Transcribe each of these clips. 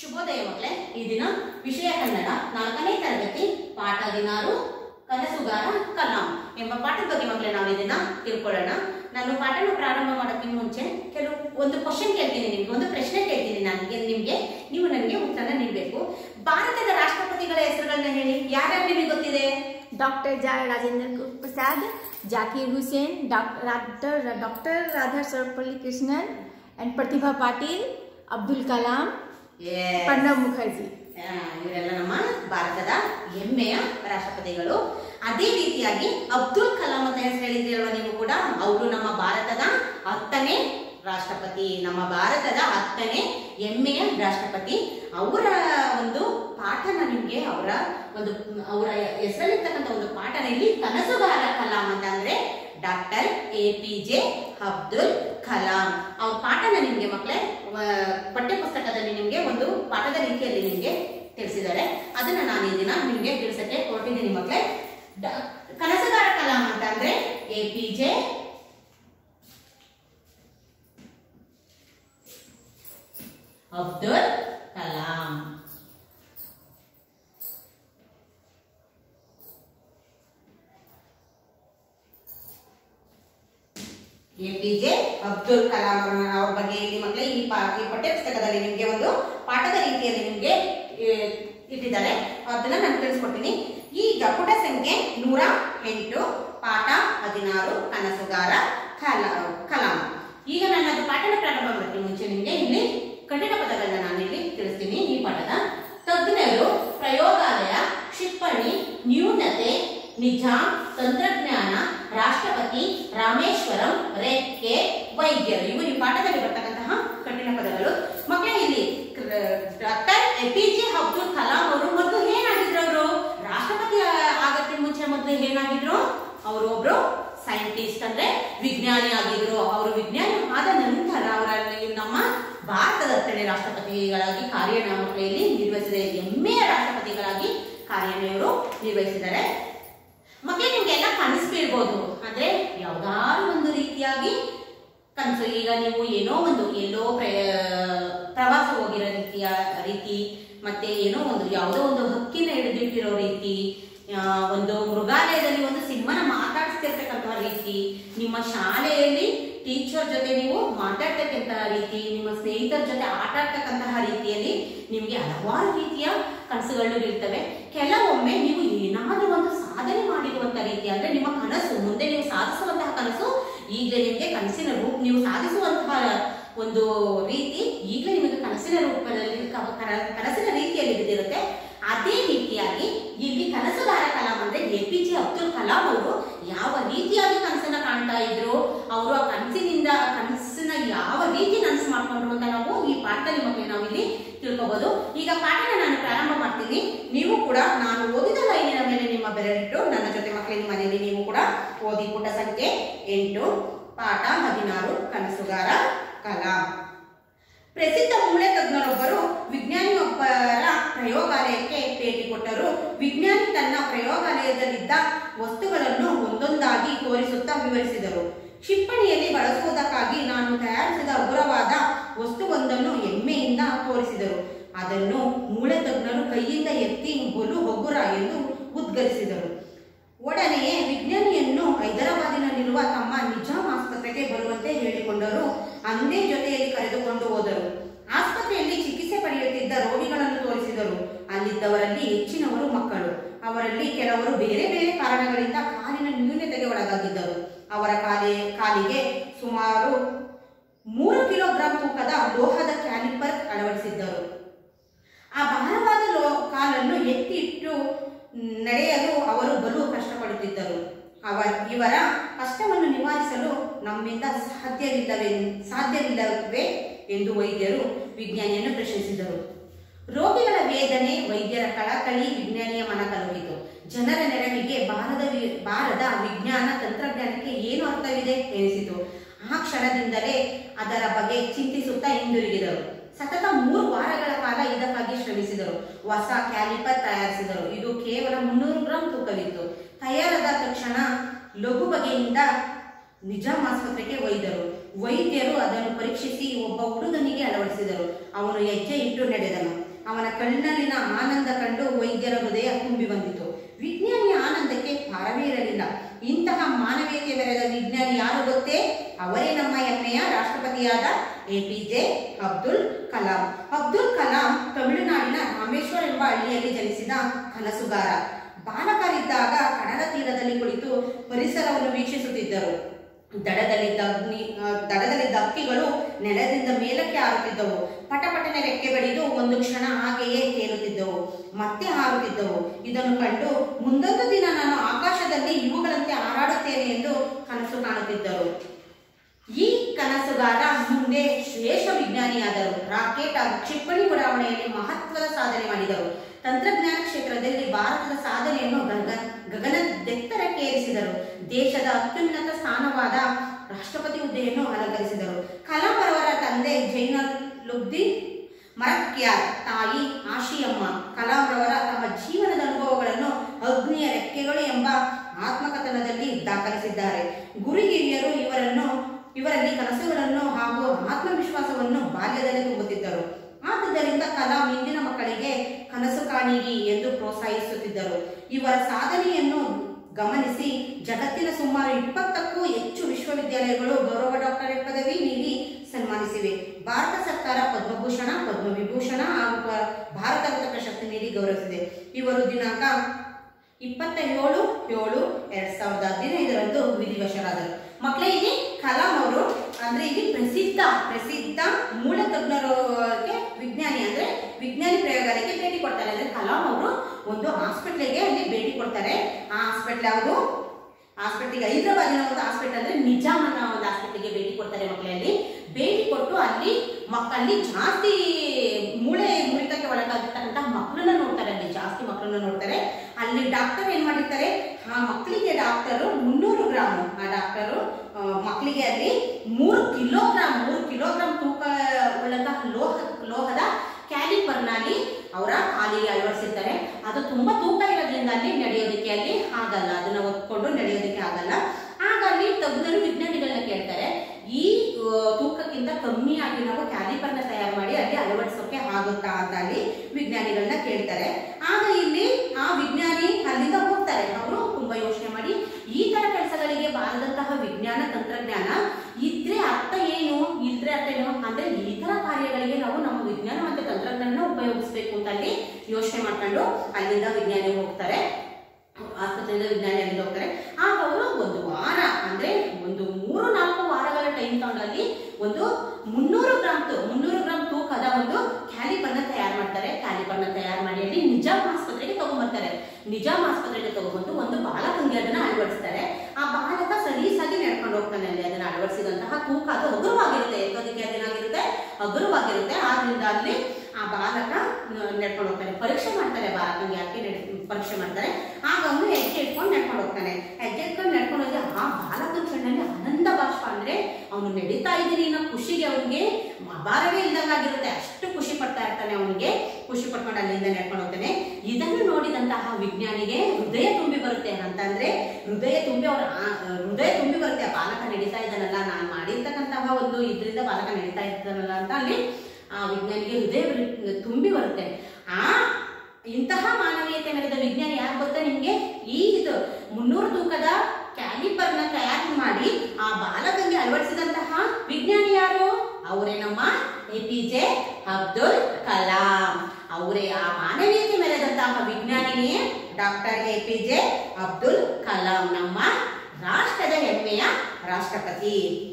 ಶುಭೋದಯ ಮಕ್ಕಳೇ ಈ ದಿನ ವಿಷಯ ಕನ್ನಡ ನಾಲ್ಕನೇ ತರಗತಿ ಪಾಠ ಹದಿನಾರು ಕನಸುಗಾರ ಕಲಾಂ ಎಂಬ ಪಾಠದ ಬಗ್ಗೆ ಮಕ್ಕಳೇ ನಾವು ಇದನ್ನ ತಿಳ್ಕೊಳ್ಳೋಣ ನಾನು ಪಾಠನ ಪ್ರಾರಂಭ ಮಾಡೋಕ್ಕಿಂತ ಮುಂಚೆ ಕೆಲವು ಒಂದು ಕ್ವಶನ್ ಕೇಳ್ತೀನಿ ನಿಮ್ಗೆ ಒಂದು ಪ್ರಶ್ನೆ ಕೇಳ್ತೀನಿ ನನಗೆ ನಿಮ್ಗೆ ನೀವು ನನಗೆ ಉತ್ತರನ ನೀಡಬೇಕು ಭಾರತದ ರಾಷ್ಟ್ರಪತಿಗಳ ಹೆಸರುಗಳನ್ನ ಹೇಳಿ ಯಾರ್ಯಾರು ನಿಮಗೆ ಗೊತ್ತಿದೆ doctor Jai Rajendra Prasad Zakir Hussain doctor doctor Radha Sarvepalli Krishnan and Pratibha Patil Abdul Kalam Yes. Pranab Mukherjee ಆ, ಇವರೆಲ್ಲ ನಮ್ಮ ಭಾರತದ ಹೆಮ್ಮೆಯ ರಾಷ್ಟ್ರಪತಿಗಳು ಅದೇ ರೀತಿಯಾಗಿ ಅಬ್ದುಲ್ ಕಲಾಂ ಅಂತ ಹೆಸರು ಹೇಳಿದ್ರಲ್ವಾ ನೀವು ಕೂಡ ಅವರು ನಮ್ಮ ಭಾರತದ ಹತ್ತನೇ ರಾಷ್ಟ್ರಪತಿ ನಮ್ಮ ಭಾರತದ ಹತ್ತನೇ ಹೆಮ್ಮೆಯ ರಾಷ್ಟ್ರಪತಿ ಅವರ ಒಂದು ಪಾಠನ ನಿಮ್ಗೆ ಅವರ ಒಂದು ಅವರ ಹೆಸರಲ್ಲಿರ್ತಕ್ಕಂಥ ಒಂದು ಪಾಠನ ಇಲ್ಲಿ ಕನಸುಗಾರ ಕಲಾಂ ಅಂತ ಅಂದ್ರೆ doctor A P J Abdul Kalam ಅವ್ರ ಪಾಠನ ನಿಮ್ಗೆ ಮಕ್ಕಳೇ ಪಠ್ಯ ಪುಸ್ತಕದಲ್ಲಿ ನಿಮ್ಗೆ ಒಂದು ಪಾಠದ ರೀತಿಯಲ್ಲಿ ನಿಮ್ಗೆ ತಿಳಿಸಿದ್ದಾರೆ ಅದನ್ನ ನಾನು ಈ ದಿನ ನಿಮ್ಗೆ ತಿಳಿಸಕ್ಕೆ ಹೊರಟಿದ್ದೀನಿ ಮಕ್ಕಳೇ ಡ- ಕನಸುಗಾರ ಕಲಾಂ ಅಂತ ಅಂದ್ರೆ A P J Abdul Kalam A P J Abdul Kalam ಅವರ ಅವ್ರ ಬಗ್ಗೆ ಇಲ್ಲಿ ಮಕ್ಕಳೇ ಈ ಪಾ ಈ ಪಠ್ಯ ಪುಸ್ತಕದಲ್ಲಿ ನಿಮಗೆ ಒಂದು ಪಾಠದ ರೀತಿಯಲ್ಲಿ ನಿಮಗೆ ಇಟ್ಟಿದ್ದಾರೆ ಅದನ್ನ ನಾನು ತಿಳಿಸ್ಕೊಡ್ತೀನಿ ಈಗ ಪುಟ ಸಂಖ್ಯೆ ನೂರ ಎಂಟು ಪಾಠ ಹದಿನಾರು ಕನಸುಗಾರ ಕಲ ಕಲಾಂ ಈಗ ನಾನು ಅದು ಪಾಠದ ಪ್ರಾರಂಭ ಮಾಡೋಕ್ಕೆ ಮುಂಚೆ ನಿಮಗೆ ಇಲ್ಲಿ ಕಠಿಣ ಪದಗಳನ್ನ ನಾನು ಇಲ್ಲಿ ತಿಳಿಸ್ತೀನಿ ಈ ಪಾಠದ ತಜ್ಞರು ಪ್ರಯೋಗಾಲಯ ಕ್ಷಿಪಣಿ ನ್ಯೂನತೆ ನಿಜ ತಂತ್ರಜ್ಞಾನ ರಾಷ್ಟ್ರಪತಿ ರಾಮೇಶ್ವರಂ ರೆಕ್ಕೆ ವೈದ್ಯರು ಇವು ಈ ಪಾಠದಲ್ಲಿ ಬರ್ತಕ್ಕಂತಹ ಕಠಿಣ ಪದಗಳು ಮಕ್ಕಳೇ ಇಲ್ಲಿ doctor A P J Abdul Kalam ಅವರು ಮೊದಲು ಏನಾಗಿದ್ರು ಅವರು ರಾಷ್ಟ್ರಪತಿ ಆ- ಆಗಕ್ಕೆ ಮುಂಚೆ ಮೊದಲು ಏನಾಗಿದ್ರು ಅವರು ಒಬ್ರು ಸೈಂಟಿಸ್ಟ್ ಅಂದ್ರೆ ವಿಜ್ಞಾನಿ ಆಗಿದ್ರು ಅವರು ವಿಜ್ಞಾನಿ ಆದ ನಂತರ ಅವರಲ್ಲಿ ನಮ್ಮ ಭಾರತದ ಹತ್ತನೇ ರಾಷ್ಟ್ರಪತಿಗಳಾಗಿ ಕಾರ್ಯನಿರ್ವಹಣೆಯಲ್ಲಿ ನಿರ್ವಹಿಸಿದ ಹೆಮ್ಮೆಯ ರಾಷ್ಟ್ರಪತಿಗಳಾಗಿ ಕಾರ್ಯನಿರ್ವರು ನಿರ್ವಹಿಸಿದ್ದಾರೆ ಮಕ್ಕಳೇ ನಿಮ್ಗೆಲ್ಲ ಕನಸು ಬೀಳ್ಬೋದು ಅಂದ್ರೆ ಯಾವ್ದಾದ್ರು ಒಂದು ರೀತಿಯಾಗಿ ಕನಸು ಈಗ ನೀವು ಏನೋ ಒಂದು ಎಲ್ಲೋ ಪ್ರ- ಪ್ರವಾಸ ಹೋಗಿರೋ ರೀತಿಯ ರೀತಿ ಮತ್ತೆ ಏನೋ ಒಂದು ಯಾವುದೋ ಒಂದು ಹಕ್ಕಿನ ಹಿಡಿದಿಟ್ಟಿರೋ ರೀತಿ ಆ, ಒಂದು ಮೃಗಾಲಯದಲ್ಲಿ ಒಂದು ಸಿಂಹನ ಮಾತಾಡಿಸ್ತಿರ್ತಕ್ಕಂತಹ ರೀತಿ ನಿಮ್ಮ ಶಾಲೆಯಲ್ಲಿ ಟೀಚರ್ ಜೊತೆ ನೀವು ಮಾತಾಡ್ತಕ್ಕಂತಹ ರೀತಿ ನಿಮ್ಮ ಸ್ನೇಹಿತರ ಜೊತೆ ಆಟ ಆಡ್ತಕ್ಕಂತಹ ರೀತಿಯಲ್ಲಿ ನಿಮಗೆ ಹಲವಾರು ರೀತಿಯ ಕನಸುಗಳು ಬೀಳ್ತವೆ ಕೆಲವೊಮ್ಮೆ ನೀವು ಏನಾದರೂ ಒಂದು ಸಾಧನೆ ಮಾಡಿರುವಂತ ರೀತಿ ಅಂದ್ರೆ ನಿಮ್ಮ ಕನಸು ಮುಂದೆ ನೀವು ಸಾಧಿಸುವಂತಹ ಕನಸು ಈಗಲೇ ನಿಮಗೆ ಕನಸಿನ ರೂಪ ನೀವು ಸಾಧಿಸುವಂತಹ ಒಂದು ರೀತಿ ಈಗಲೇ ನಿಮಗೆ ಕನಸಿನ ರೂಪದಲ್ಲಿ ಕ- ಕನ- ಕನಸಿನ ರೀತಿಯಲ್ಲಿ ಬಿದ್ದಿರುತ್ತೆ ಅದೇ ರೀತಿಯಾಗಿ ಇಲ್ಲಿ ಕನಸುಗಾರ ಕಲಾಂ ಅಂದ್ರೆ A P J Abdul Kalam ಅವರು ಯಾವ ರೀತಿಯಾಗಿ ಕನಸನ್ನ ಕಾಣ್ತಾ ಇದ್ರು ಅವರು ಆ ಕನಸಿನಿಂದ ಆ ಕನಸನ್ನ ಯಾವ ರೀತಿ ನನಸು ಮಾಡ್ಕೊಂಡ್ರು ಅಂತ ನಾವು ಈ ಪಾಠದಲ್ಲಿ ಮಕ್ಕಳು ನಾವು ಇಲ್ಲಿ ತಿಳ್ಕೊಬಹುದು ಈಗ ಪಾಠನ ನಾನು ಪ್ರಾರಂಭ ಮಾಡ್ತೀನಿ ನೀವು ಕೂಡ ನಾನು ಓದಿದ ಲೈನಿನ ಮೇಲೆ ನಿಮ್ಮ ಬೆರಳಿಟ್ಟು ನನ್ನ ಜೊತೆ ಮಕ್ಕಳಿನ ಮನೆಯಲ್ಲಿ ನೀವು ಕೂಡ ಓದಿ ಪುಟ ಸಂಖ್ಯೆ ಎಂಟು ಪಾಠ ಹದಿನಾರು ಕನಸುಗಾರ ಕಲಾಂ ಪ್ರಸಿದ್ಧ ಮೂಳೆ ತಜ್ಞರೊಬ್ಬರು ವಿಜ್ಞಾನಿಯೊಬ್ಬರ ಪ್ರಯೋಗಾಲಯಕ್ಕೆ ಭೇಟಿ ಕೊಟ್ಟರು ವಿಜ್ಞಾನಿ ತನ್ನ ಪ್ರಯೋಗಾಲಯದಲ್ಲಿದ್ದ ವಸ್ತುಗಳನ್ನು ಒಂದೊಂದಾಗಿ ತೋರಿಸುತ್ತಾ ವಿವರಿಸಿದರು ಕ್ಷಿಪಣಿಯಲ್ಲಿ ಬಳಸುವುದಕ್ಕಾಗಿ ನಾನು ತಯಾರಿಸಿದ ಹಗುರವಾದ ವಸ್ತುವೊಂದನ್ನು ಹೆಮ್ಮೆಯಿಂದ ತೋರಿಸಿದರು ಅದನ್ನು ಮೂಳೆ ತಜ್ಞರು ಕೈಯಿಂದ ಎತ್ತಿ ಬಲು ಹಗುರ ಎಂದು ಉದ್ಗರಿಸಿದರು ಒಡನೆಯೇ ವಿಜ್ಞಾನಿಯನ್ನು ಹೈದರಾಬಾದಿನಲ್ಲಿರುವ ತಮ್ಮ ನಿಜಾಮ್ ಆಸ್ಪತ್ರೆಗೆ ಬರುವಂತೆ ಹೇಳಿಕೊಂಡರು ಅಂದೇ ಜೊತೆಯಲ್ಲಿ ಕರೆದುಕೊಂಡು ಹೋದರು ಆಸ್ಪತ್ರೆಯಲ್ಲಿ ಚಿಕಿತ್ಸೆ ಪಡೆಯುತ್ತಿದ್ದ ರೋಗಿಗಳನ್ನು ತೋರಿಸಿದರು ಅಲ್ಲಿದ್ದವರಲ್ಲಿ ಹೆಚ್ಚಿನವರು ಮಕ್ಕಳು ಅವರಲ್ಲಿ ಕೆಲವರು ಬೇರೆ ಬೇರೆ ಕಾರಣಗಳಿಂದ ಕಾಲಿನ ನ್ಯೂನತೆಗೆ ಒಳಗಾಗಿದ್ದರು ಅವರ ಕಾಲಿ ಕಾಲಿಗೆ ಸುಮಾರು ಮೂರು ಕಿಲೋಗ್ರಾಂ ತೂಕದ ಲೋಹದ ಕ್ಯಾಲಿಪರ್ ಅಳವಡಿಸಿದ್ದರು ಆ ಭಾರವಾದ ಲೋ ಕಾಲನ್ನು ಎತ್ತಿ ಇಟ್ಟು ನಡೆಯಲು ಅವರು ಬಲು ಕಷ್ಟಪಡುತ್ತಿದ್ದರು ಅವ ಇವರ ಕಷ್ಟವನ್ನು ನಿವಾರಿಸಲು ನಮ್ಮಿಂದ ಸಾಧ್ಯವಿಲ್ಲವೇ ಸಾಧ್ಯವಿಲ್ಲವೇ ಎಂದು ವೈದ್ಯರು ವಿಜ್ಞಾನಿಯನ್ನು ಪ್ರಶ್ನಿಸಿದರು ರೋಗಿಗಳ ವೇದನೆ ವೈದ್ಯರ ಕಳಕಳಿ ವಿಜ್ಞಾನಿಯ ಮನ ಕಲುಹಿತು ಜನರ ನೆರವಿಗೆ ಬಾರದ ವಿ- ಬಾರದ ವಿಜ್ಞಾನ ತಂತ್ರಜ್ಞಾನಕ್ಕೆ ಏನು ಅರ್ಥವಿದೆ ಎನಿಸಿತು ಆ ಕ್ಷಣದಿಂದಲೇ ಅದರ ಬಗ್ಗೆ ಚಿಂತಿಸುತ್ತಾ ಹಿಂದಿರುಗಿದರು ಸತತ ಮೂರು ವಾರಗಳ ಕಾಲ ಇದಕ್ಕಾಗಿ ಶ್ರಮಿಸಿದರು ಹೊಸ ಕ್ಯಾಲಿಪರ್ ತಯಾರಿಸಿದರು ಇದು ಕೇವಲ ಮುನ್ನೂರು ಗ್ರಾಂ ತೂಕವಿತ್ತು ತಯಾರಾದ ತಕ್ಷಣ ಲಘು ಬಗೆಯಿಂದ ನಿಜಾಮ್ ಆಸ್ಪತ್ರೆಗೆ ಒಯ್ದರು ವೈದ್ಯರು ಅದನ್ನು ಪರೀಕ್ಷಿಸಿ ಒಬ್ಬ ಹುಡುಗನಿಗೆ ಅಳವಡಿಸಿದರು ಅವನು ಹೆಜ್ಜೆ ಇಟ್ಟು ನಡೆದನು ಅವನ ಕಣ್ಣಲ್ಲಿನ ಆನಂದ ಕಂಡು ವೈದ್ಯರ ಹೃದಯ ತುಂಬಿ ಬಂದಿತು ವಿಜ್ಞಾನಿಯ ಆನಂದಕ್ಕೆ ಪಾರವೇ ಇರಲಿಲ್ಲ ಇಂತಹ ಮಾನವೀಯತೆ ಮೆರೆದ ವಿಜ್ಞಾನಿ ಯಾರು ಗೊತ್ತೇ ಅವರೇ ನಮ್ಮ ಹೆಮ್ಮೆಯ ರಾಷ್ಟ್ರಪತಿಯಾದ A P J Abdul Kalam Abdul Kalam ತಮಿಳುನಾಡಿನ ರಾಮೇಶ್ವರ ಎಂಬ ಹಳ್ಳಿಯಲ್ಲಿ ಜನಿಸಿದ ಕನಸುಗಾರ ಬಾಲಕರಿದ್ದಾಗ ಕಡಲ ತೀರದಲ್ಲಿ ಕುಳಿತು ಪರಿಸರವನ್ನು ವೀಕ್ಷಿಸುತ್ತಿದ್ದರು ದಡದಲ್ಲಿದ್ದ ಅಗ್ನಿ ಆ, ದಡದಲ್ಲಿದ್ದ ಹಕ್ಕಿಗಳು ನೆಲದಿಂದ ಮೇಲಕ್ಕೆ ಹಾರುತ್ತಿದ್ದವು ಪಟಪಟನೆ ರೆಕ್ಕೆ ಬಡಿದು ಒಂದು ಕ್ಷಣ ಹಾಗೆಯೇ ತೇಲುತ್ತಿದ್ದವು ಮತ್ತೆ ಹಾರುತ್ತಿದ್ದವು ಇದನ್ನು ಕಂಡು ಮುಂದೊಂದು ದಿನ ನಾನು ಆಕಾಶದಲ್ಲಿ ಇವುಗಳಂತೆ ಹಾರಾಡುತ್ತೇನೆ ಎಂದು ಕನಸು ಕಾಣುತ್ತಿದ್ದರು ಈ ಕನಸುಗಾರ ಮುಂದೆ ಶ್ರೇಷ್ಠ ವಿಜ್ಞಾನಿಯಾದರು ರಾಕೆಟ್ ಹಾಗೂ ಕ್ಷಿಪಣಿ ಉಡಾವಣೆಯಲ್ಲಿ ಮಹತ್ವದ ಸಾಧನೆ ಮಾಡಿದರು ತಂತ್ರಜ್ಞಾನ ಕ್ಷೇತ್ರದಲ್ಲಿ ಭಾರತದ ಸಾಧನೆಯನ್ನು ಗಗನ ಗಗನದೆತ್ತರಕ್ಕೆ ಏರಿಸಿದರು ದೇಶದ ಅತ್ಯುನ್ನತ ಸ್ಥಾನವಾದ ರಾಷ್ಟ್ರಪತಿ ಹುದ್ದೆಯನ್ನು ಅಲಂಕರಿಸಿದರು ಕಲಾಂ ಅವರ ತಂದೆ ಜೈನಲುದ್ದೀನ್ ಮರಕ್ಯಾರ್ ತಾಯಿ ಆಶಿಯಮ್ಮ ಕಲಾಂ ರವರ ತಮ್ಮ ಜೀವನದ ಅನುಭವಗಳನ್ನು ಅಗ್ನಿಯ ರೆಕ್ಕೆಗಳು ಎಂಬ ಆತ್ಮಕಥನದಲ್ಲಿ ದಾಖಲಿಸಿದ್ದಾರೆ ಗುರು ಹಿರಿಯರು ಇವರನ್ನು ಇವರಲ್ಲಿ ಕನಸುಗಳನ್ನು ಹಾಗೂ ಆತ್ಮವಿಶ್ವಾಸವನ್ನು ಬಾಲ್ಯದಲ್ಲಿ ತುಂಬುತ್ತಿದ್ದರು ಆದ್ದರಿಂದ ಕಲಾಂ ಇಂದಿನ ಮಕ್ಕಳಿಗೆ ಕನಸು ಕಾಣಿರಿ ಎಂದು ಪ್ರೋತ್ಸಾಹಿಸುತ್ತಿದ್ದರು ಇವರ ಸಾಧನೆಯನ್ನು ಗಮನಿಸಿ ಜಗತ್ತಿನ ಸುಮಾರು ಇಪ್ಪತ್ತಕ್ಕೂ ಹೆಚ್ಚು ವಿಶ್ವವಿದ್ಯಾಲಯಗಳು ಗೌರವ ಡಾಕ್ಟರೇಟ್ ಪದವಿ ನೀಡಿ ಸನ್ಮಾನಿಸಿವೆ ಭಾರತ ಸರ್ಕಾರ ಪದ್ಮಭೂಷಣ ಪದ್ಮವಿಭೂಷಣ ಹಾಗೂ ಪ- ಭಾರತ ರತ್ನ ಪ್ರಶಸ್ತಿ ನೀಡಿ ಗೌರವಿಸಿದೆ ಇವರು ದಿನಾಂಕ ಇಪ್ಪತ್ತ ಏಳು ಏಳು ಎರಡ್ ಸಾವಿರದ ಹದಿನೈದರಂದು ವಿಧಿವಶರಾದರು ಮಕ್ಕಳೇ ಇಲ್ಲಿ ಕಲಾಂ ಅವರು ಅಂದ್ರೆ ಇಲ್ಲಿ ಪ್ರಸಿದ್ಧ ಪ್ರಸಿದ್ಧ ಮೂಲ ತಜ್ಞರಿಗೆ ವಿಜ್ಞಾನಿ ಅಂದ್ರೆ ವಿಜ್ಞಾನಿ ಪ್ರಯೋಗಾಲಯಕ್ಕೆ ಭೇಟಿ ಕೊಡ್ತಾರೆ ಅಂದ್ರೆ ಕಲಾಂ ಅವರು ಒಂದು ಹಾಸ್ಪಿಟ್ಲಿಗೆ ಅಲ್ಲಿ ಭೇಟಿ ಕೊಡ್ತಾರೆ ಆ ಹಾಸ್ಪಿಟ್ಲ್ ಯಾವುದು ಹಾಸ್ಪಿಟ್ಲಿಗೆ ಹೈದರಾಬಾದಿನ ಒಂದು ಹಾಸ್ಪಿಟಲ್ ಅಂದ್ರೆ ನಿಜಾಮ್ ಅನ್ನೋ ಒಂದು ಹಾಸ್ಪಿಟ್ಲಿಗೆ ಭೇಟಿ ಕೊಡ್ತಾರೆ ಮಕ್ಕಳಲ್ಲಿ ಭೇಟಿ ಕೊಟ್ಟು ಅಲ್ಲಿ ಮಕ್ಕಳಲ್ಲಿ ಜಾಸ್ತಿ ಮೂಳೆ ಮುರಿತಕ್ಕೆ ಒಳಗಾಗಿರ್ತಕ್ಕಂತಹ ಮಕ್ಕಳನ್ನ ನೋಡ್ತಾರೆ ಅಲ್ಲಿ ಜಾಸ್ತಿ ಮಕ್ಕಳನ್ನ ನೋಡ್ತಾರೆ ಅಲ್ಲಿ ಡಾಕ್ಟರ್ ಏನ್ ಮಾಡಿರ್ತಾರೆ ಆ ಮಕ್ಕಳಿಗೆ ಡಾಕ್ಟರು ಮುನ್ನೂರು ಗ್ರಾಮ್ ಆ ಡಾಕ್ಟರು ಮಕ್ಕಳಿಗೆ ಅಲ್ಲಿ ಮೂರು ಕಿಲೋಗ್ರಾಮ್ ಮೂರು ಕಿಲೋಗ್ರಾಮ್ ತೂಕ ಉಳ್ಳಂತಹ ಲೋಹ ಲೋಹದ ಕ್ಯಾಲಿಪರ್ನಲ್ಲಿ ಅವರ ಕಾಲಿಗೆ ಅಳವಡಿಸಿರ್ತಾರೆ ಅದು ತುಂಬಾ ತೂಕ ಇರೋದ್ರಿಂದ ಅಲ್ಲಿ ನಡೆಯೋದಕ್ಕೆ ಅಲ್ಲಿ ಆಗಲ್ಲ ಅದನ್ನ ಒತ್ಕೊಂಡು ನಡೆಯೋದಕ್ಕೆ ಆಗಲ್ಲ ಆಗ ಅಲ್ಲಿ ತಜ್ಞರು ವಿಜ್ಞಾನಿಗಳನ್ನ ಕೇಳ್ತಾರೆ ಈ ಆ, ತೂಕಕ್ಕಿಂತ ಕಮ್ಮಿಯಾಗಿ ನಾವು ಕ್ಯಾಲಿಪರ್ನ ತಯಾರು ಮಾಡಿ ಅಲ್ಲಿ ಅಳವಡಿಸೋಕೆ ಆಗುತ್ತಾ ಅಂತ ಅಲ್ಲಿ ವಿಜ್ಞಾನಿಗಳನ್ನ ಕೇಳ್ತಾರೆ ಆಗ ಇಲ್ಲಿ ಆ ವಿಜ್ಞಾನಿ ಅಲ್ಲಿಂದ ಹೋಗ್ತಾರೆ ಅವರು ತುಂಬಾ ಯೋಚನೆ ಮಾಡಿ ಈ ತರ ಕೆಲಸಗಳಿಗೆ ಬಾರದಂತಹ ವಿಜ್ಞಾನ ತಂತ್ರಜ್ಞಾನ ಇದ್ರೆ ಅರ್ಥ ಏನು ಇದ್ರೆ ಅರ್ಥ ಏನು ಅಂದ್ರೆ ಈ ತರ ಕಾರ್ಯಗಳಿಗೆ ನಾವು ನಮ್ಮ ವಿಜ್ಞಾನ ಮತ್ತೆ ತಂತ್ರಜ್ಞಾನ ಉಪಯೋಗಿಸ್ಬೇಕು ಅಂತ ಅಲ್ಲಿ ಯೋಚನೆ ಮಾಡ್ಕೊಂಡು ಅಲ್ಲಿಂದ ವಿಜ್ಞಾನಿ ಹೋಗ್ತಾರೆ ಆಸ್ಪತ್ರೆಯಿಂದ ವಿಜ್ಞಾನಿ ಅಲ್ಲಿಂದ ಹೋಗ್ತಾರೆ ಆಗ ಅವರು ಒಂದು ವಾರ ಅಂದ್ರೆ ಒಂದು ಮೂರು ನಾಲ್ಕು ವಾರಗಳ ಟೈಮ್ ತಗೊಂಡಲ್ಲಿ ಒಂದು ಮುನ್ನೂರು ಗ್ರಾಮ್ ತು- ಮುನ್ನೂರು ಗ್ರಾಮ್ ತೂಕದ ಒಂದು ಕ್ಯಾಲಿಪರ್ನ ತಯಾರು ಮಾಡ್ತಾರೆ ಕ್ಯಾಲಿಪರ್ನ ತಯಾರು ಮಾಡಿ ಅಲ್ಲಿ ನಿಜಾಮ್ ಆಸ್ಪತ್ರೆಗೆ ತಗೊಂಡ್ಬರ್ತಾರೆ ನಿಜಾಮ್ ಆಸ್ಪತ್ರೆಗೆ ತಗೊಂಡ್ಬಂದು ಒಂದು ಬಾಲಕಂಗೆ ಅದನ್ನ ಅಳವಡಿಸ್ತಾರೆ ಆ ಬಾಲಕ ಸಲೀಸಾಗಿ ನಡ್ಕೊಂಡು ಹೋಗ್ತಾನೆ ಅಲ್ಲಿ ಅದನ್ನ ಅಳವಡಿಸಿದಂತಹ ತೂಕ ಅದು ಹಗುರವಾಗಿರುತ್ತೆ ಎತ್ತೋದಕ್ಕೆ ಅದೇನಾಗಿರುತ್ತೆ ಹಗುರವಾಗಿರುತ್ತೆ ಆದ್ರಿಂದ ಅಲ್ಲಿ ಆ ಬಾಲಕ ನ- ನಡ್ಕೊಂಡು ಹೋಗ್ತಾನೆ ಪರೀಕ್ಷೆ ಮಾಡ್ತಾರೆ ಬಾಲಕಂಗೆ ಯಾಕೆ ನಡ್- ಪರೀಕ್ಷೆ ಮಾಡ್ತಾರೆ ಆಗ ಅವನು ಹೆಜ್ಜೆ ಇಟ್ಕೊಂಡು ನಡ್ಕೊಂಡು ಹೋಗ್ತಾನೆ ಹೆಜ್ಜೆ ಇಟ್ಕೊಂಡು ನಡ್ಕೊಂಡು ಹೋಗಿ ಆ ಬಾಲಕನ ಕಣ್ಣಲ್ಲಿ ಆನಂದ ಬಾಷ್ಪ ಅಂದ್ರೆ ಅವನು ನಡೀತಾ ಇದ್ದೀನಿ ಅನ್ನೋ ಖುಷಿಗೆ ಅವನಿಗೆ ಅಪಾರವೇ ಇಲ್ದಂಗಾಗಿರುತ್ತೆ ಅಷ್ಟು ಖುಷಿ ಪಡ್ತಾ ಇರ್ತಾನೆ ಅವನಿಗೆ ಖುಷಿ ಪಡ್ಕೊಂಡು ಅಲ್ಲಿಂದ ನಡ್ಕೊಂಡು ಹೋಗ್ತಾನೆ ಇದನ್ನು ನೋಡಿದಂತಹ ವಿಜ್ಞಾನಿಗೆ ಹೃದಯ ತುಂಬಿ ಬರುತ್ತೆ ಅಂತಂದ್ರೆ ಹೃದಯ ತುಂಬಿ ಅವರ ಹೃದಯ ತುಂಬಿ ಬರುತ್ತೆ ಆ ಬಾಲಕ ನಡೀತಾ ಇದ್ದಾನಲ್ಲ ನಾನು ಮಾಡಿರ್ತಕ್ಕಂತಹ ಒಂದು ಇದರಿಂದ ಬಾಲಕ ನಡೀತಾ ಇದ್ದಾನಲ್ಲ ಅಂತ ಅಲ್ಲಿ ಆ ವಿಜ್ಞಾನಿಗೆ ಹೃದಯ ಬರಿ- ತುಂಬಿ ಬರುತ್ತೆ ಆ ಇಂತಹ ಮಾನವೀಯತೆ ಮೆರೆದ ವಿಜ್ಞಾನಿ ಯಾರು ಗೊತ್ತಾ ನಿಮ್ಗೆ ಈ ಇದು ಮುನ್ನೂರು ತೂಕದ ಕ್ಯಾಲಿಪರ್ನ ತಯಾರು ಮಾಡಿ ಆ ಬಾಲಕಂಗೆ ಅಳವಡಿಸಿದಂತಹ ವಿಜ್ಞಾನಿ ಯಾರು ಅವರೇ ನಮ್ಮ A P J Abdul Kalam ಅವರೇ ಆ ಮಾನವೀಯತೆ ಮೆರೆದಂತಹ ವಿಜ್ಞಾನಿನೇ doctor A P J Abdul Kalam ನಮ್ಮ ರಾಷ್ಟ್ರದ ಹೆಮ್ಮೆಯ ರಾಷ್ಟ್ರಪತಿ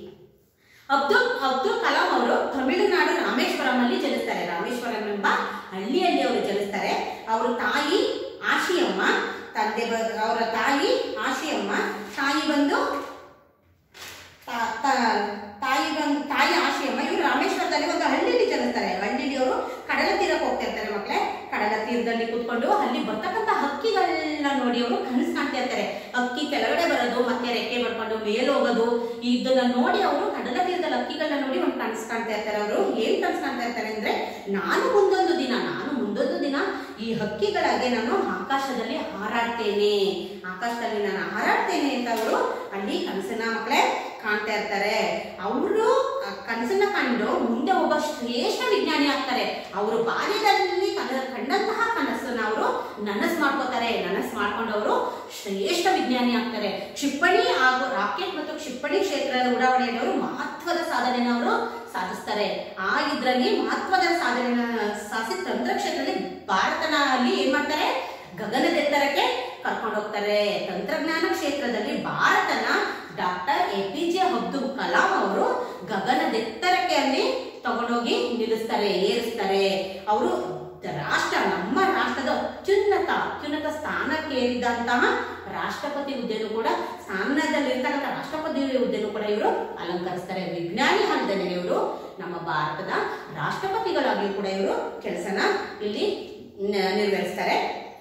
ಅಬ್ದುಲ್ ಅಬ್ದುಲ್ ಕಲಾಂ ಅವರು ತಮಿಳುನಾಡು ರಾಮೇಶ್ವರಂ ಅಲ್ಲಿ ಜನಿಸ್ತಾರೆ ರಾಮೇಶ್ವರಂ ಎಂಬ ಹಳ್ಳಿಯಲ್ಲಿ ಅವರು ಜನಿಸ್ತಾರೆ ಅವರ ತಾಯಿ ಆಶಿಯಮ್ಮ ತಂದೆ ಬ- ಅವರ ತಾಯಿ ಆಶಿಯಮ್ಮ ತಾಯಿ ಬಂದು ತಾ- ತಾ- ತಾಯಿ ಬಂದು ತಾಯಿ ಆಶಿಯಮ್ಮ ಇವರು ರಾಮೇಶ್ವರದಲ್ಲಿ ಒಂದು ಹಳ್ಳಿಯಲ್ಲಿ ಜನಿಸ್ತಾರೆ ಹಳ್ಳಿಯಲ್ಲಿ ಅವರು ಕಡಲ ತೀರಕ್ಕೆ ಹೋಗ್ತಿರ್ತಾರೆ ಮಕ್ಕಳೇ ಕಡಲ ತೀರದಲ್ಲಿ ಕೂತ್ಕೊಂಡು ಅಲ್ಲಿ ಬರ್ತಕ್ಕಂಥ ಹಕ್ಕಿಗಳನ್ನ ನೋಡಿ ಅವರು ಕನಸು ಕಾಣ್ತಾ ಇರ್ತಾರೆ ಹಕ್ಕಿ ಕೆಳಗಡೆ ಬರೋದು ಮತ್ತೆ ರೆಕ್ಕೆ ಬಡ್ಕೊಂಡು ಮೇಲೆ ಹೋಗೋದು ಇದನ್ನ ನೋಡಿ ಅವರು ಕಡಲ ತೀರದಲ್ಲಿ ಹಕ್ಕಿಗಳನ್ನ ನೋಡಿ ಒಂದು ಕನಸು ಕಾಣ್ತಾ ಇರ್ತಾರೆ ಅವರು ಏನ್ ಕನಸು ಕಾಣ್ತಾ ಇರ್ತಾರೆ ಅಂದ್ರೆ ನಾನು ಮುಂದೊಂದು ದಿನ ನಾನು ಮುಂದೊಂದು ದಿನ ಈ ಹಕ್ಕಿಗಳಾಗೆ ನಾನು ಆಕಾಶದಲ್ಲಿ ಹಾರಾಡ್ತೇನೆ ಆಕಾಶದಲ್ಲಿ ನಾನು ಹಾರಾಡ್ತೇನೆ ಅಂತ ಅವರು ಅಲ್ಲಿ ಕನಸನ್ನ ಮಕ್ಕಳೇ ಕಾಣ್ತಾ ಇರ್ತಾರೆ ಅವರು ಕನಸನ್ನ ಕಂಡು ಮುಂದೆ ಒಬ್ಬ ಶ್ರೇಷ್ಠ ವಿಜ್ಞಾನಿ ಆಗ್ತಾರೆ ಅವರು ಬಾಲ್ಯದಲ್ಲಿ ಕನ ಕಂಡಂತಹ ಕನಸನ್ನ ಅವರು ನನಸು ಮಾಡ್ಕೋತಾರೆ ನನಸು ಮಾಡ್ಕೊಂಡು ಅವರು ಶ್ರೇಷ್ಠ ವಿಜ್ಞಾನಿ ಆಗ್ತಾರೆ ಕ್ಷಿಪಣಿ ಹಾಗೂ ರಾಕೆಟ್ ಮತ್ತು ಕ್ಷಿಪಣಿ ಕ್ಷೇತ್ರದ ಉಡಾವಣೆಯಲ್ಲಿ ಅವರು ಮಹತ್ವದ ಸಾಧನೆಯನ್ನು ಅವರು ಸಾಧಿಸ್ತಾರೆ ಆ ಇದ್ರಲ್ಲಿ ಮಹತ್ವದ ಸಾಧನೆಯನ್ನ ಸಾಧಿಸಿ ತಂತ್ರ ಕ್ಷೇತ್ರದಲ್ಲಿ ಭಾರತನ ಅಲ್ಲಿ ಏನ್ ಮಾಡ್ತಾರೆ ಗಗನದೆತ್ತರಕ್ಕೆ ಕರ್ಕೊಂಡು ಹೋಗ್ತಾರೆ ತಂತ್ರಜ್ಞಾನ ಕ್ಷೇತ್ರದಲ್ಲಿ ಭಾರತನ doctor A P J Abdul Kalam ಅವರು ಗಗನದೆತ್ತರಕ್ಕೆ ಅಲ್ಲಿ ತಗೊಂಡೋಗಿ ನಿಲ್ಲಿಸ್ತಾರೆ ಏರಿಸ್ತಾರೆ ಅವರು ರಾಷ್ಟ್ರ ನಮ್ಮ ರಾಷ್ಟ್ರದ ಅತ್ಯುನ್ನತ ಅತ್ಯುನ್ನತ ಸ್ಥಾನಕ್ಕೆ ಏರಿದಂತಹ ರಾಷ್ಟ್ರಪತಿ ಹುದ್ದೆನೂ ಕೂಡ ಸ್ಥಾನದಲ್ಲಿರ್ತಕ್ಕಂಥ ರಾಷ್ಟ್ರಪತಿ ಹುದ್ದೆನೂ ಕೂಡ ಇವರು ಅಲಂಕರಿಸ್ತಾರೆ ವಿಜ್ಞಾನಿ ಅಲ್ಲದೆ ಇವರು ನಮ್ಮ ಭಾರತದ ರಾಷ್ಟ್ರಪತಿಗಳಾಗಿಯೂ ಕೂಡ ಇವರು ಕೆಲಸನ ಇಲ್ಲಿ ನ- ನಿರ್ವಹಿಸ್ತಾರೆ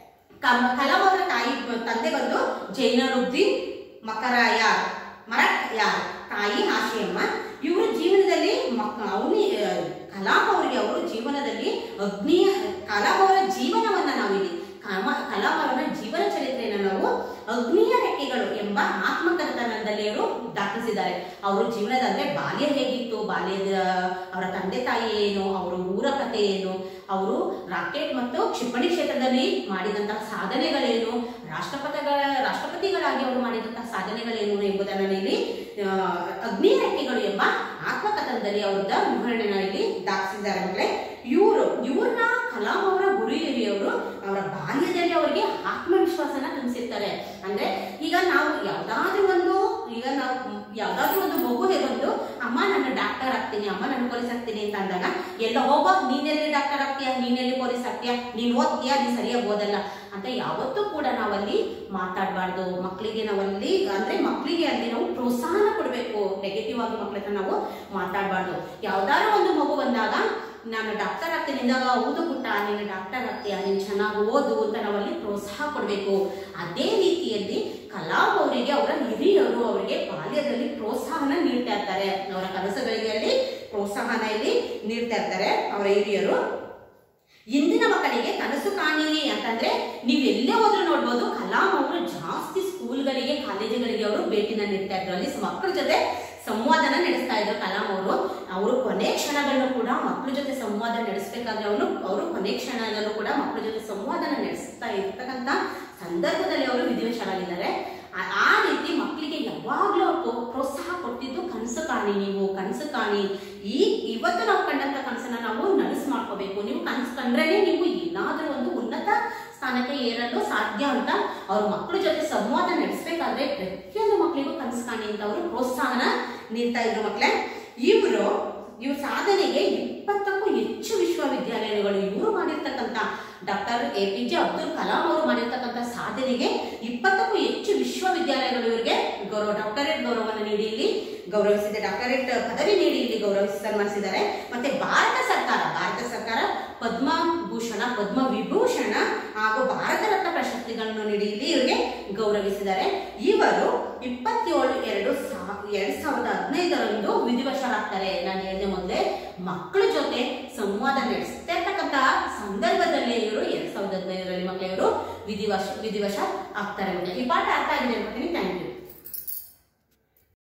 ಕಮ- ಕಲಾಂ ಅವರ ತಾಯಿ ತಂದೆ ಬಂದು ಜೈನರುದ್ದೀನ್ ಮಕರಾಯ ಮರಕ್ ಯಾರ್ ತಾಯಿ ಆಶಯಮ್ಮ ಇವರು ಜೀವನದಲ್ಲಿ ಮಕ್ ಅವನಿ ಕಲಾಂ ಅವರಿಗೆ ಅವರು ಜೀವನದಲ್ಲಿ ಅಗ್ನಿಯ ಕಲಾಂ ಅವರ ಜೀವನವನ್ನ ನಾವಿಲ್ಲಿ ಕಮ- ಕಲಾಂ ಅವರ ಜೀವನ ಚರಿತ್ರೆಯನ್ನು ನಾವು ಅಗ್ನಿಯ ರೆಕ್ಕೆಗಳು ಎಂಬ ಆತ್ಮಕಥನದಲ್ಲಿ ಅವರು ದಾಖಲಿಸಿದ್ದಾರೆ ಅವರ ಜೀವನದ ಅಂದ್ರೆ ಬಾಲ್ಯ ಹೇಗಿತ್ತು ಬಾಲ್ಯದ ಅವರ ತಂದೆ ತಾಯಿ ಏನು ಅವರ ಊರ ಕಥೆ ಏನು ಅವರು ರಾಕೆಟ್ ಮತ್ತು ಕ್ಷಿಪಣಿ ಕ್ಷೇತ್ರದಲ್ಲಿ ಮಾಡಿದಂತಹ ಸಾಧನೆಗಳೇನು ರಾಷ್ಟ್ರಪತಿಗಳ ರಾಷ್ಟ್ರಪತಿಗಳಾಗಿ ಅವರು ಮಾಡಿದಂತಹ ಸಾಧನೆಗಳೇನು ಎಂಬುದನ್ನು ಇಲ್ಲಿ ಆ, ಅಗ್ನಿ ರೆಕ್ಕೆಗಳು ಎಂಬ ಆತ್ಮಕಥನದಲ್ಲಿ ಅವರದ ವಿವರಣೆನ ಇಲ್ಲಿ ದಾಖಲಿಸಿದ್ದಾರೆ ಮಕ್ಕಳೇ ಇವರು ಇವ್ರನ್ನ ಕಲಾಂ ಅವರ ಗುರು ಹಿರಿಯವರು ಅವರ ಬಾಲ್ಯದಲ್ಲಿ ಅವರಿಗೆ ಆತ್ಮವಿಶ್ವಾಸನ ತುಂಬಿಸಿರ್ತಾರೆ ಅಂದ್ರೆ ಈಗ ನಾವು ಯಾವ್ದಾದ್ರೂ ಒಂದು ಈಗ ನಾವು ಯಾವ್ದಾದ್ರೂ ಒಂದು ಮಗು ಬಂದು ಅಮ್ಮ ನಾನು ಡಾಕ್ಟರ್ ಆಗ್ತೀನಿ ಅಮ್ಮ ನಾನು ಪೊಲೀಸ್ ಆಗ್ತೀನಿ ಅಂತ ಅಂದಾಗ ಎಲ್ಲ ಹೋಗೋ ನೀನೆಲ್ಲಿ ಡಾಕ್ಟರ್ ಆಗ್ತೀಯ ನೀನೆಲ್ಲಿ ಪೊಲೀಸ್ ಆಗ್ತೀಯ ನೀನ್ ಓದ್ತೀಯ ನೀನ್ ಸರಿಯಾಗಿ ಓದಲ್ಲ ಅಂತ ಯಾವತ್ತೂ ಕೂಡ ನಾವಲ್ಲಿ ಮಾತಾಡಬಾರ್ದು ಮಕ್ಕಳಿಗೆ ನಾವಲ್ಲಿ ಅಂದ್ರೆ ಮಕ್ಕಳಿಗೆ ಅಲ್ಲಿ ನಾವು ಪ್ರೋತ್ಸಾಹನ ಕೊಡಬೇಕು ನೆಗೆಟಿವ್ ಆಗಿ ಮಕ್ಕಳ ಹತ್ರ ನಾವು ಮಾತಾಡಬಾರ್ದು ಯಾವ್ದಾದ್ರು ಒಂದು ಮಗು ಬಂದಾಗ ನಾನು ಡಾಕ್ಟರ್ ಆಗ್ತೀನಿ ಅಂದಾಗ ಹೌದು ಪುಟ್ಟ ನೀನು ಡಾಕ್ಟರ್ ಆಗ್ತೀಯ ನೀನು ಚೆನ್ನಾಗಿ ಓದು ಅಂತ ನಾವಲ್ಲಿ ಪ್ರೋತ್ಸಾಹ ಕೊಡಬೇಕು ಅದೇ ರೀತಿಯಲ್ಲಿ ಕಲಾಂ ಅವರಿಗೆ ಅವರ ಹಿರಿಯರು ಅವರಿಗೆ ಬಾಲ್ಯದಲ್ಲಿ ಪ್ರೋತ್ಸಾಹನ ನೀಡ್ತಾ ಇರ್ತಾರೆ ಅವರ ಕನಸುಗಳಿಗೆ ಅಲ್ಲಿ ಪ್ರೋತ್ಸಾಹನ ಇಲ್ಲಿ ನೀಡ್ತಾ ಇರ್ತಾರೆ ಅವರ ಹಿರಿಯರು ಇಂದಿನ ಮಕ್ಕಳಿಗೆ ಕನಸು ಕಾಣಿರಿ ಅಂತಂದ್ರೆ ನೀವು ಎಲ್ಲೇ ಹೋದ್ರೂ ನೋಡ್ಬೋದು ಕಲಾಂ ಅವರು ಜಾಸ್ತಿ ಸ್ಕೂಲ್ಗಳಿಗೆ ಕಾಲೇಜುಗಳಿಗೆ ಅವರು ಭೇಟಿನ ನೀಡ್ತಾ ಇದ್ರು ಅಲ್ಲಿ ಮಕ್ಕಳ ಜೊತೆ ಸಂವಾದನ ನಡೆಸ್ತಾ ಇದ್ರು ಕಲಾಂ ಅವರು ಅವರು ಕೊನೆ ಕ್ಷಣಗಳನ್ನು ಕೂಡ ಮಕ್ಕಳ ಜೊತೆ ಸಂವಾದ ನಡೆಸಬೇಕಾದ್ರೆ ಅವರು ಅವರು ಕೊನೆ ಕ್ಷಣದಲ್ಲೂ ಕೂಡ ಮಕ್ಕಳ ಜೊತೆ ಸಂವಾದನ ನಡೆಸ್ತಾ ಇರ್ತಕ್ಕಂಥ ಸಂದರ್ಭದಲ್ಲಿ ಅವರು ವಿಧಿವಶರಾಗಿದ್ದಾರೆ ಆ- ಆ ರೀತಿ ಮಕ್ಕಳಿಗೆ ಯಾವಾಗ್ಲೂ ಅವ್ರು ಪ್ರೋ- ಪ್ರೋತ್ಸಾಹ ಕೊಟ್ಟಿದ್ದು ಕನಸು ಕಾಣಿ ನೀವು ಕನಸು ಕಾಣಿ ಈ ಇವತ್ತು ನಾವು ಕಂಡಂತ ಕನಸನ್ನ ನಾವು ನನಸು ಮಾಡ್ಕೋಬೇಕು ನೀವು ಕನಸು ಕಂಡ್ರೇನೆ ನೀವು ಏನಾದ್ರೂ ಒಂದು ಉನ್ನತ ಸ್ಥಾನಕ್ಕೆ ಏರಲು ಸಾಧ್ಯ ಅಂತ ಅವ್ರ ಮಕ್ಕಳ ಜೊತೆ ಸಂವಾದ ನಡೆಸಬೇಕಾದ್ರೆ ಪ್ರತಿಯೊಂದು ಮಕ್ಕಳಿಗೂ ಕನಸು ಕಾಣಿ ಅಂತ ಅವರು ಪ್ರೋತ್ಸಾಹನ ನೀಡ್ತಾ ಇದ್ರು ಮಕ್ಕಳೇ ಇವರು ಇವ್ರ ಸಾಧನೆಗೆ ಇಪ್ಪತ್ತಕ್ಕೂ ಹೆಚ್ಚು ವಿಶ್ವವಿದ್ಯಾಲಯಗಳು ಇವರು ಮಾಡಿರ್ತಕ್ಕಂಥ doctor A P J Abdul Kalam ಅವರು ಮಾಡಿರ್ತಕ್ಕಂಥ ಸಾಧನೆಗೆ ಇಪ್ಪತ್ತಕ್ಕೂ ಹೆಚ್ಚು ವಿಶ್ವವಿದ್ಯಾಲಯಗಳು ಇವರಿಗೆ ಗೌರವ ಡಾಕ್ಟರೇಟ್ ಗೌರವವನ್ನು ನೀಡಿ ಇಲ್ಲಿ ಗೌರವಿಸಿದೆ ಡಾಕ್ಟರೇಟ್ ಪದವಿ ನೀಡಿ ಇಲ್ಲಿ ಗೌರವಿಸಿ ಸನ್ಮಾನಿಸಿದ್ದಾರೆ ಮತ್ತೆ ಭಾರತ ಸರ್ಕಾರ ಭಾರತ ಸರ್ಕಾರ ಪದ್ಮಭೂಷಣ ಪದ್ಮ ವಿಭೂಷಣ ಹಾಗೂ ಭಾರತ ರತ್ನ ಪ್ರಶಸ್ತಿಗಳನ್ನು ನೀಡಿ ಇಲ್ಲಿ ಇವರಿಗೆ ಗೌರವಿಸಿದ್ದಾರೆ ಇವರು ಇಪ್ಪತ್ತೇಳು ಎರಡು ಸಾ ಎರಡ್ ಸಾವಿರದ ಹದಿನೈದರಂದು ವಿಧಿವಶರಾಗ್ತಾರೆ ನಾನು ಹೇಳಿದೆ ಮೊದಲೇ ಮಕ್ಕಳ ಜೊತೆ ಸಂವಾದ ನಡೆಸ್ತಾ ಇರ್ತಕ್ಕಂಥ ಸಂದರ್ಭದಲ್ಲೇ ಇವರು ಎರಡ್ ಸಾವಿರದ ಹದಿನೈದರಲ್ಲಿ ಮಕ್ಕಳು ಇವರು ವಿಧಿವಶ ವಿಧಿವಶ ಆಗ್ತಾರೆ ಈ ಪಾಠ ಅರ್ಥ ಆಗಿದೆ ಅನ್ಕೋತೀನಿ ಥ್ಯಾಂಕ್ ಯು